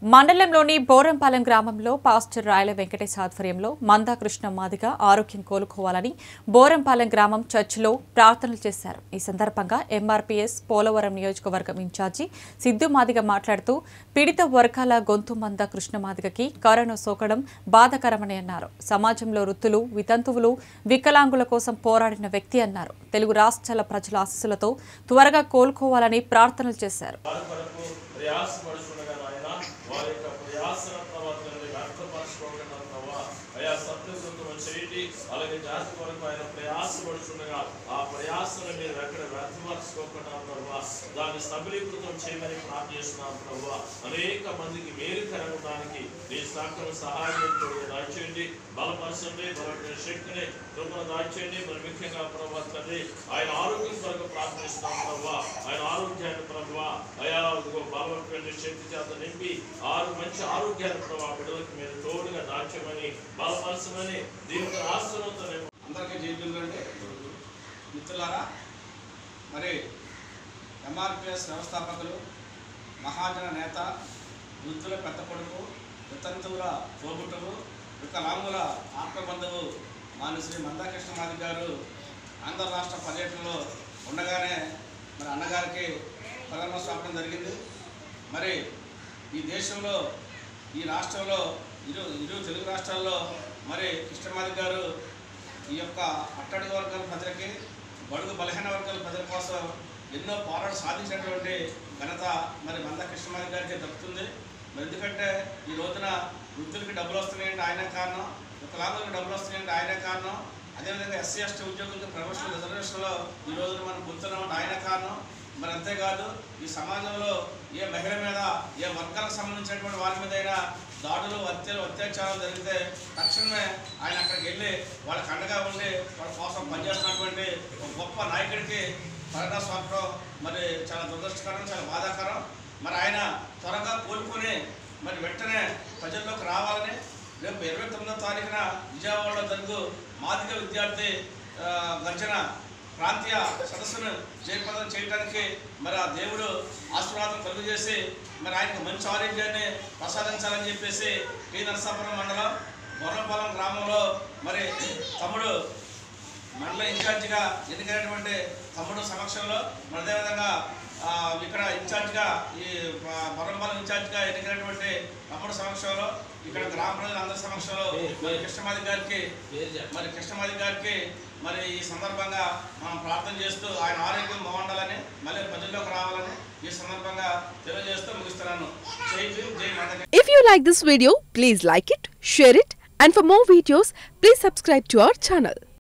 మండలంలోని బోరంపాలెం గ్రామంలో పాస్టర్ రాయల వెంకటేశ్ ఆధ్వర్యంలో మందా కృష్ణ మాదిగ ఆరోగ్యం కోలుకోవాలని బోరంపాలెం గ్రామం చర్చిలో ప్రార్థనలు చేశారు ఈ సందర్భంగా ఎంఆర్పీఎస్ పోలవరం నియోజకవర్గం ఇన్ఛార్జి సిద్ధు మాదిగ మాట్లాడుతూ పీడిత వర్గాల గొంతు మంద కృష్ణ మాదిగకి కరోనా సోకడం బాధాకరమని అన్నారు సమాజంలో వృత్తులు వితంతువులు వికలాంగుల కోసం పోరాడిన వ్యక్తి అన్నారు తెలుగు రాష్ట్రాల ప్రజల ఆశీస్సులతో త్వరగా కోలుకోవాలని ప్రార్థనలు చేశారు వారి కొరకు ప్రయాసపడుతుండగా నాయన వారి యొక్క ప్రయాసన ప్రవర్తనని వ్యర్థపరచుకోకుండా ప్రభావ అయా సత్యసంతం చేయండి అలాగే జాతి కొరకు ఆయన ప్రయాసపడుతుండగా ఆ ప్రయాసను మీరు ఎక్కడ వ్యర్థపరచుకోకుండా ప్రభావ దాన్ని సబలీకృతం చేయమని ప్రార్థిస్తున్నాం ప్రభావ అనేక మందికి మేలు కలగడానికి మీ సహకారం సహాయం దాచేయండి బలపరచండి బలమైన శక్తిని కృపను దాచేయండి మరి ముఖ్యంగా ప్రభావ తండ్రి ఆయన ఆరోగ్యం కొరకు ప్రార్థిస్తున్నాం ప్రభావ ఆయన ఆరోగ్యాన్ని ప్రభావ అయా ఇదిగో బలమైనటువంటి శక్తి చేత నింపి ఆరు మంచి ఆరోగ్యాన్ని ప్రభావ బిడ్డలకు మీరు తోడుగా దాచమని బలపరచమని దీనికి ఆశ్రమంతో అందరికీ జైలు అంటే మిత్రులారా మరి ఎంఆర్పిఎస్ వ్యవస్థాపకులు మహాజన నేత వృద్ధుల పెద్ద కొడుకు వితంతువుల తోబుట్టువు వికలాంగుల ఆత్మబంధువు మాని శ్రీ మందాకృష్ణ మాది గారు ఆంధ్ర రాష్ట్ర పర్యటనలో ఉండగానే మరి అన్నగారికి ప్రథమ స్వాపనం జరిగింది మరి ఈ దేశంలో ఈ రాష్ట్రంలో ఇరు ఇరు తెలుగు రాష్ట్రాల్లో మరి కృష్ణమాది గారు ఈ యొక్క అట్టడుగు వర్గాల ప్రజలకి బడుగు బలహీన వర్గాల ప్రజల కోసం ఎన్నో పోరాటం సాధించినటువంటి ఘనత మరి మంద కృష్ణమాది గారికి దక్కుతుంది మరి ఎందుకంటే ఈ రోజున వృద్ధులకి డబ్బులు వస్తున్నాయంటే ఆయన కారణం వికలాంగులకు డబ్బులు వస్తున్నాయంటే ఆయన కారణం అదేవిధంగా ఎస్సీ ఎస్టీ ఉద్యోగులకు ప్రొఫెషనల్ రిజర్వేషన్లో ఈ రోజున మనం పొందుతున్నామంటే ఆయన కారణం మరి అంతేకాదు ఈ సమాజంలో ఏ మహిళ మీద ఏ వర్గాలకు సంబంధించినటువంటి వారి మీద అయినా దాడులు హత్యలు అత్యాచారాలు జరిగితే తక్షణమే ఆయన అక్కడికి వెళ్ళి వాళ్ళకి అండగా ఉండి వాళ్ళ కోసం పనిచేస్తున్నటువంటి ఒక గొప్ప నాయకుడికి కరోనా స్వాగతం మరి చాలా దురదృష్టకరం చాలా బాధాకరం మరి ఆయన త్వరగా కోలుకొని మరి వెంటనే ప్రజల్లోకి రావాలని రేపు ఇరవై తొమ్మిదో తారీఖున విజయవాడలో జరుగు మాదిక విద్యార్థి ఆ, గర్జన ప్రాంతీయ సదస్సును జయప్రదం చేయడానికి మరి ఆ దేవుడు ఆశీర్వాదం కలుగు చేసి మరి ఆయనకు మంచి ఆరోగ్యాన్ని ప్రసాదించాలని చెప్పేసి టీ నరసాపురం మండలం బొర్రపాలెం గ్రామంలో మరి తమ్ముడు మండల ఇన్ఛార్జిగా ఎన్నికైనటువంటి తమ్ముడు సమక్షంలో మరి అదేవిధంగా ఆ, ఇక్కడ ఇన్ఛార్జిగా ఈ బొర్రంపాలెం ఇన్ఛార్జిగా ఎన్నికైనటువంటి తమ్ముడు సమక్షంలో ఇక్కడ గ్రామ ప్రజలందరి సమక్షంలో మరి కృష్ణమాది గారికి మరి కృష్ణమాది గారికి మరి ఈ సందర్భంగా మనం ప్రార్థన చేస్తూ ఆయన ఆరోగ్యం బాగుండాలని మళ్ళీ ప్రజల్లోకి రావాలని ఈ సందర్భంగా తెలియజేస్తూ ముగిస్తున్నాను జై భీమ్ జై మాత If you like this video, please like it, share it, and for more videos, please subscribe to our channel.